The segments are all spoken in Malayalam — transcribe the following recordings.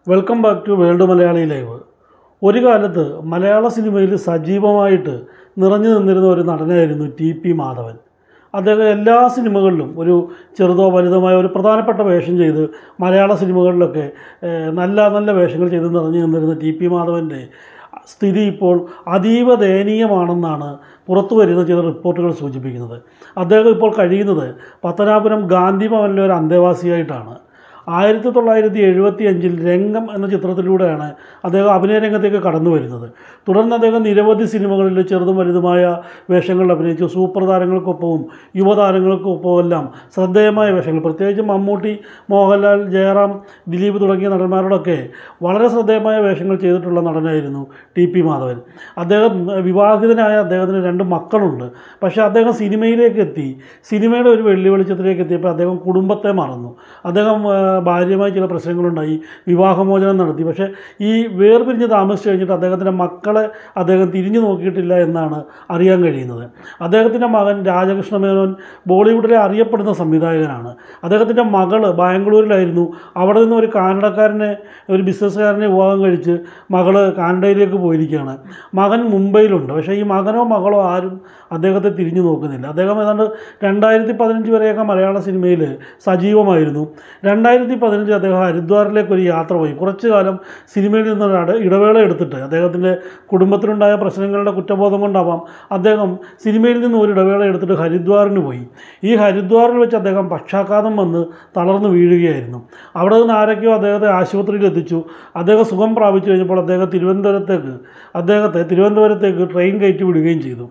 welcome back to world Malayali live ഒരു കാലത്ത് മലയാള സിനിമയിൽ സജീവമായിട്ട് നിറഞ്ഞു നിന്നിരുന്ന ഒരു നടനായിരുന്നു ടി പി മാധവൻ അദ്ദേഹം എല്ലാ സിനിമകളിലും ഒരു ചെറുതോ വലുതുമായ ഒരു പ്രധാനപ്പെട്ട വേഷം ചെയ്ത് മലയാള സിനിമകളിലൊക്കെ ഏഹ്, നല്ല നല്ല വേഷങ്ങൾ ചെയ്ത് നിറഞ്ഞു നിന്നിരുന്ന ടി പി മാധവൻ്റെ സ്ഥിതി ഇപ്പോൾ അതീവ ദയനീയമാണെന്നാണ് പുറത്തു വരുന്ന ചില റിപ്പോർട്ടുകൾ സൂചിപ്പിക്കുന്നത് അദ്ദേഹം ഇപ്പോൾ കഴിയുന്നത് പത്തനാപുരം ഗാന്ധി ഭവനിലെ ഒരു അന്തേവാസിയായിട്ടാണ് ആയിരത്തി തൊള്ളായിരത്തി എഴുപത്തി അഞ്ചിൽ രംഗം എന്ന ചിത്രത്തിലൂടെയാണ് അദ്ദേഹം അഭിനയ രംഗത്തേക്ക് കടന്നു വരുന്നത് തുടർന്ന് അദ്ദേഹം നിരവധി സിനിമകളിൽ ചെറുതും വലുതുമായ വേഷങ്ങളിൽ അഭിനയിച്ചു സൂപ്പർ താരങ്ങൾക്കൊപ്പവും യുവതാരങ്ങൾക്കൊപ്പവും എല്ലാം ശ്രദ്ധേയമായ വേഷങ്ങൾ പ്രത്യേകിച്ച് മമ്മൂട്ടി മോഹൻലാൽ ജയറാം ദിലീപ് തുടങ്ങിയ നടന്മാരോടൊക്കെ വളരെ ശ്രദ്ധേയമായ വേഷങ്ങൾ ചെയ്തിട്ടുള്ള നടനായിരുന്നു ടി പി മാധവൻ അദ്ദേഹം വിവാഹിതനായ അദ്ദേഹത്തിന് രണ്ട് മക്കളുണ്ട് പക്ഷേ അദ്ദേഹം സിനിമയിലേക്ക് എത്തി സിനിമയുടെ ഒരു വെള്ളി വെളിച്ചത്തിലേക്ക് എത്തിയപ്പോൾ അദ്ദേഹം കുടുംബത്തെ മറന്നു അദ്ദേഹം ആ, ഭാര്യയുമായി ചില പ്രശ്നങ്ങളുണ്ടായി വിവാഹമോചനം നടത്തി പക്ഷേ ഈ വേർപിരിഞ്ഞ് താമസിച്ച് കഴിഞ്ഞിട്ട് അദ്ദേഹത്തിൻ്റെ മക്കളെ അദ്ദേഹം തിരിഞ്ഞു നോക്കിയിട്ടില്ല എന്നാണ് അറിയാൻ കഴിയുന്നത് അദ്ദേഹത്തിൻ്റെ മകൻ രാജകൃഷ്ണ മേനോൻ ബോളിവുഡിലെ അറിയപ്പെടുന്ന സംവിധായകനാണ് അദ്ദേഹത്തിൻ്റെ മകള് ബാംഗ്ലൂരിലായിരുന്നു അവിടെ നിന്ന് ഒരു കാനഡക്കാരനെ ഒരു ബിസിനസ്സുകാരനെ വിവാഹം കഴിച്ച് മകള് കാനഡയിലേക്ക് പോയിരിക്കുകയാണ് മകൻ മുംബൈയിലുണ്ട് പക്ഷേ ഈ മകനോ മകളോ ആരും അദ്ദേഹത്തെ തിരിഞ്ഞു നോക്കുന്നില്ല അദ്ദേഹം ഏതാണ്ട് രണ്ടായിരത്തി പതിനഞ്ച് വരെയൊക്കെ മലയാള സിനിമയിൽ സജീവമായിരുന്നു രണ്ടായിരത്തി പതിനഞ്ച് അദ്ദേഹം ഹരിദ്വാറിലേക്ക് ഒരു യാത്ര പോയി കുറച്ചു കാലം സിനിമയിൽ നിന്ന് ഒരു അട- ഇടവേള എടുത്തിട്ട് അദ്ദേഹത്തിൻ്റെ കുടുംബത്തിലുണ്ടായ പ്രശ്നങ്ങളുടെ കുറ്റബോധം കൊണ്ടാവാം അദ്ദേഹം സിനിമയിൽ നിന്ന് ഒരു ഇടവേള എടുത്തിട്ട് ഹരിദ്വാറിന് പോയി ഈ ഹരിദ്വാറിൽ വെച്ച് അദ്ദേഹം പക്ഷാഘാതം വന്ന് തളർന്നു വീഴുകയായിരുന്നു അവിടെ നിന്ന് ആരൊക്കെയോ അദ്ദേഹത്തെ ആശുപത്രിയിൽ എത്തിച്ചു അദ്ദേഹം സുഖം പ്രാപിച്ചു കഴിഞ്ഞപ്പോൾ അദ്ദേഹം തിരുവനന്തപുരത്തേക്ക് അദ്ദേഹത്തെ തിരുവനന്തപുരത്തേക്ക് ട്രെയിൻ കയറ്റി വിടുകയും ചെയ്തു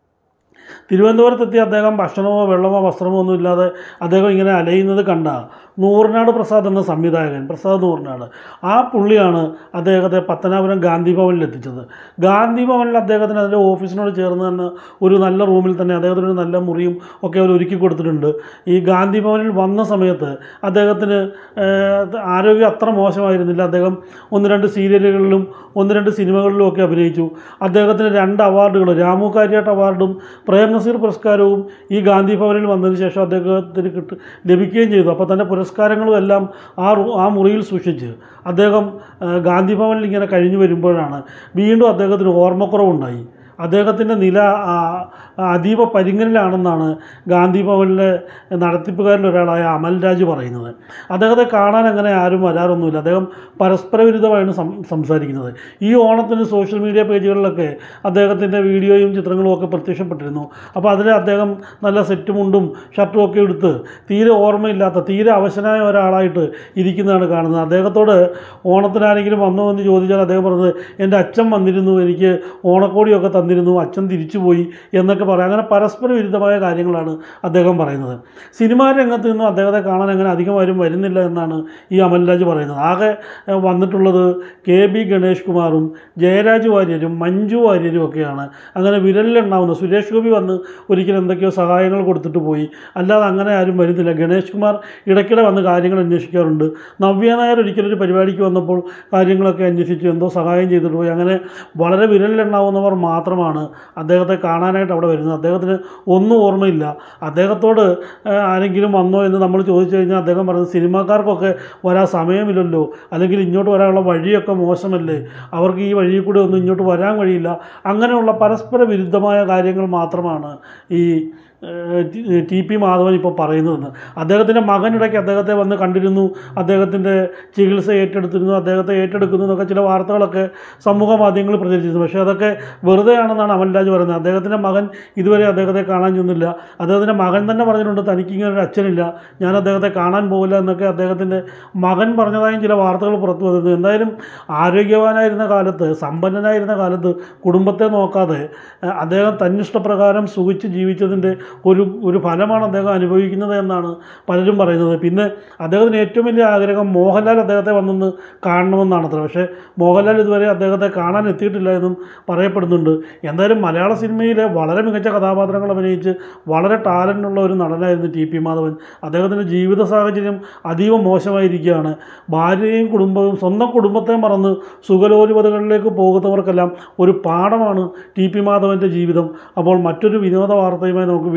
തിരുവനന്തപുരത്തെത്തി അദ്ദേഹം ഭക്ഷണമോ വെള്ളമോ വസ്ത്രമോ ഒന്നും ഇല്ലാതെ അദ്ദേഹം ഇങ്ങനെ അലയുന്നത് കണ്ട നൂറിനാട് പ്രസാദ് എന്ന സംവിധായകൻ പ്രസാദ് നൂറിനാട് ആ പുള്ളിയാണ് അദ്ദേഹത്തെ പത്തനാപുരം ഗാന്ധി ഭവനിൽ എത്തിച്ചത് ഗാന്ധി ഭവനിൽ അദ്ദേഹത്തിന് അതിൻ്റെ ഓഫീസിനോട് ചേർന്ന് തന്നെ ഒരു നല്ല റൂമിൽ തന്നെ അദ്ദേഹത്തിന് ഒരു നല്ല മുറിയും ഒക്കെ അവർ ഒരുക്കി കൊടുത്തിട്ടുണ്ട് ഈ ഗാന്ധി ഭവനിൽ വന്ന സമയത്ത് അദ്ദേഹത്തിന് ഏഹ്, ആരോഗ്യം അത്ര മോശമായിരുന്നില്ല അദ്ദേഹം ഒന്ന് രണ്ട് സീരിയലുകളിലും ഒന്ന് രണ്ട് സിനിമകളിലും ഒക്കെ അഭിനയിച്ചു അദ്ദേഹത്തിന് രണ്ട് അവാർഡുകൾ രാമു കാര്യാട്ട് അവാർഡും പ്രേം നസീർ പുരസ്കാരവും ഈ ഗാന്ധി ഭവനിൽ വന്നതിന് ശേഷം അദ്ദേഹത്തിന് കിട്ട ലഭിക്കുകയും ചെയ്തു അപ്പോൾ തൻ്റെ പുരസ്കാരങ്ങളും എല്ലാം ആ റൂ- ആ മുറിയിൽ സൂക്ഷിച്ച് അദ്ദേഹം ആ, ഗാന്ധി ഭവനിൽ ഇങ്ങനെ കഴിഞ്ഞു വരുമ്പോഴാണ് വീണ്ടും അദ്ദേഹത്തിന് ഓർമ്മക്കുറവുണ്ടായി അദ്ദേഹത്തിൻ്റെ നില ആ, ആ, അതീവ പരിങ്ങലിലാണെന്നാണ് ഗാന്ധി ഭവനിലെ നടത്തിപ്പുകാരിൽ ഒരാളായ അമൽരാജ് പറയുന്നത് അദ്ദേഹത്തെ കാണാൻ അങ്ങനെ ആരും വരാറൊന്നുമില്ല അദ്ദേഹം പരസ്പര വിരുദ്ധമായാണ് സം സംസാരിക്കുന്നത് ഈ ഓണത്തിന് സോഷ്യൽ മീഡിയ പേജുകളിലൊക്കെ അദ്ദേഹത്തിൻ്റെ വീഡിയോയും ചിത്രങ്ങളും ഒക്കെ പ്രത്യക്ഷപ്പെട്ടിരുന്നു അപ്പോൾ അതിൽ അദ്ദേഹം നല്ല സെറ്റ് മുണ്ടും ഷർട്ടും ഒക്കെ എടുത്ത് തീരെ ഓർമ്മയില്ലാത്ത തീരെ അവശനായ ഒരാളായിട്ട് ഇരിക്കുന്നതാണ് കാണുന്നത് അദ്ദേഹത്തോട് ഓണത്തിന് ആരെങ്കിലും വന്നോ എന്ന് ചോദിച്ചാൽ അദ്ദേഹം പറഞ്ഞത് എൻ്റെ അച്ഛൻ വന്നിരുന്നു എനിക്ക് ഓണക്കോടിയൊക്കെ തന്നിരുന്നു അച്ഛൻ തിരിച്ചുപോയി എന്നൊക്കെ പറയാം അങ്ങനെ പരസ്പര വിരുദ്ധമായ കാര്യങ്ങളാണ് അദ്ദേഹം പറയുന്നത് സിനിമാ രംഗത്ത് നിന്നും അദ്ദേഹത്തെ കാണാൻ അങ്ങനെ അധികം ആരും വരുന്നില്ല എന്നാണ് ഈ അമൽരാജ് പറയുന്നത് ആകെ ഏഹ്, വന്നിട്ടുള്ളത് കെ ബി ഗണേഷ് കുമാറും ജയരാജ് വാര്യരും മഞ്ജു വാര്യരും ഒക്കെയാണ് അങ്ങനെ വിരലിലുണ്ടാവുന്ന സുരേഷ് ഗോപി വന്ന് ഒരിക്കലും എന്തൊക്കെയോ സഹായങ്ങൾ കൊടുത്തിട്ട് പോയി അല്ലാതെ അങ്ങനെ ആരും വരുന്നില്ല ഗണേഷ് കുമാർ ഇടയ്ക്കിടെ വന്ന് കാര്യങ്ങൾ അന്വേഷിക്കാറുണ്ട് നവ്യ നായർ ഒരിക്കലൊരു പരിപാടിക്ക് വന്നപ്പോൾ കാര്യങ്ങളൊക്കെ അന്വേഷിച്ചു എന്തോ സഹായം ചെയ്തിട്ട് പോയി അങ്ങനെ വളരെ വിരലിലെണ്ണാവുന്നവർ മാത്രമാണ് അദ്ദേഹത്തെ കാണാനായിട്ട് അവിടെ വരുന്നത് അദ്ദേഹത്തിന് ഒന്നും ഓർമ്മയില്ല അദ്ദേഹത്തോട് ഏഹ്, ആരെങ്കിലും വന്നോ എന്ന് നമ്മൾ ചോദിച്ചു കഴിഞ്ഞാൽ അദ്ദേഹം പറയുന്നത് സിനിമാക്കാർക്കൊക്കെ വരാൻ സമയമില്ലല്ലോ അല്ലെങ്കിൽ ഇങ്ങോട്ട് വരാനുള്ള വഴിയൊക്കെ മോശമല്ലേ അവർക്ക് ഈ വഴിയിൽ കൂടെ ഒന്നും ഇങ്ങോട്ട് വരാൻ കഴിയില്ല അങ്ങനെയുള്ള പരസ്പര വിരുദ്ധമായ കാര്യങ്ങൾ മാത്രമാണ് ഈ ഏഹ്, ടി- ടി പി മാധവൻ ഇപ്പോൾ പറയുന്നതെന്ന് അദ്ദേഹത്തിൻ്റെ മകനിടയ്ക്ക് അദ്ദേഹത്തെ വന്ന് കണ്ടിരുന്നു അദ്ദേഹത്തിൻ്റെ ചികിത്സ ഏറ്റെടുത്തിരുന്നു അദ്ദേഹത്തെ ഏറ്റെടുക്കുന്നു എന്നൊക്കെ ചില വാർത്തകളൊക്കെ സമൂഹ മാധ്യമങ്ങളിൽ പ്രചരിച്ചിരുന്നു പക്ഷേ അതൊക്കെ വെറുതെയാണെന്നാണ് അമൽരാജ് പറയുന്നത് അദ്ദേഹത്തിൻ്റെ മകൻ ഇതുവരെ അദ്ദേഹത്തെ കാണാൻ ചെന്നില്ല അദ്ദേഹത്തിൻ്റെ മകൻ തന്നെ പറഞ്ഞിട്ടുണ്ട് തനിക്കിങ്ങനെ ഒരു അച്ഛനില്ല ഞാൻ അദ്ദേഹത്തെ കാണാൻ പോകില്ല എന്നൊക്കെ അദ്ദേഹത്തിൻ്റെ മകൻ പറഞ്ഞതായും ചില വാർത്തകൾ പുറത്തു വന്നിരുന്നു എന്തായാലും ആരോഗ്യവാനായിരുന്ന കാലത്ത് സമ്പന്നനായിരുന്ന കാലത്ത് കുടുംബത്തെ നോക്കാതെ ഏഹ്, അദ്ദേഹം തന്നിഷ്ടപ്രകാരം സുഖിച്ച് ജീവിച്ചതിൻ്റെ ഒരു ഒരു ഫലമാണ് അദ്ദേഹം അനുഭവിക്കുന്നത് എന്നാണ് പലരും പറയുന്നത് പിന്നെ അദ്ദേഹത്തിന് ഏറ്റവും വലിയ ആഗ്രഹം മോഹൻലാൽ അദ്ദേഹത്തെ വന്നൊന്ന് കാണണമെന്നാണ് അത്ര പക്ഷേ മോഹൻലാൽ ഇതുവരെ അദ്ദേഹത്തെ കാണാൻ എത്തിയിട്ടില്ല എന്നും പറയപ്പെടുന്നുണ്ട് എന്തായാലും മലയാള സിനിമയിലെ വളരെ മികച്ച കഥാപാത്രങ്ങൾ അഭിനയിച്ച് വളരെ ടാലൻ്റുള്ള ഒരു നടനായിരുന്നു ടി പി മാധവൻ അദ്ദേഹത്തിൻ്റെ ജീവിത സാഹചര്യം അതീവ മോശമായിരിക്കുകയാണ് ഭാര്യയും കുടുംബവും സ്വന്തം കുടുംബത്തെ മറന്ന് സുഖലോലുപതകളിലേക്ക് പോകുന്നവർക്കെല്ലാം ഒരു പാഠമാണ് ടി പി മാധവൻ്റെ ജീവിതം അപ്പോൾ മറ്റൊരു വിനോദ വാർത്തയുമായി നമുക്ക് വീണ്ടും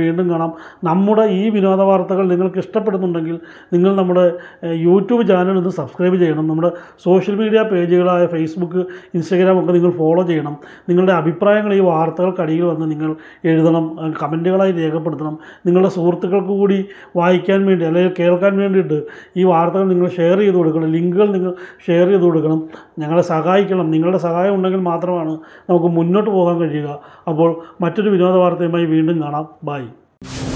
വീണ്ടും കാണാം നമ്മുടെ ഈ വിനോദ വാർത്തകൾ നിങ്ങൾക്ക് ഇഷ്ടപ്പെടുന്നുണ്ടെങ്കിൽ നിങ്ങൾ നമ്മുടെ ഏഹ്, യൂട്യൂബ് ചാനൽ ഒന്ന് സബ്സ്ക്രൈബ് ചെയ്യണം നമ്മുടെ സോഷ്യൽ മീഡിയ പേജുകളായ ഫേസ്ബുക്ക് ഇൻസ്റ്റഗ്രാം ഒക്കെ നിങ്ങൾ ഫോളോ ചെയ്യണം നിങ്ങളുടെ അഭിപ്രായങ്ങൾ ഈ വാർത്തകൾക്കടിയിൽ വന്ന് നിങ്ങൾ എഴുതണം ഏഹ്, കമൻറ്റുകളായി രേഖപ്പെടുത്തണം നിങ്ങളുടെ സുഹൃത്തുക്കൾക്ക് കൂടി വായിക്കാൻ വേണ്ടി അല്ലെങ്കിൽ കേൾക്കാൻ വേണ്ടിയിട്ട് ഈ വാർത്തകൾ നിങ്ങൾ ഷെയർ ചെയ്ത് കൊടുക്കണം ലിങ്കുകൾ നിങ്ങൾ ഷെയർ ചെയ്ത് കൊടുക്കണം ഞങ്ങളെ സഹായിക്കണം നിങ്ങളുടെ സഹായം ഉണ്ടെങ്കിൽ മാത്രമാണ് നമുക്ക് മുന്നോട്ട് പോകാൻ കഴിയുക അപ്പോൾ മറ്റൊരു വിനോദ വാർത്തയുമായി വീണ്ടും കാണാം ബൈ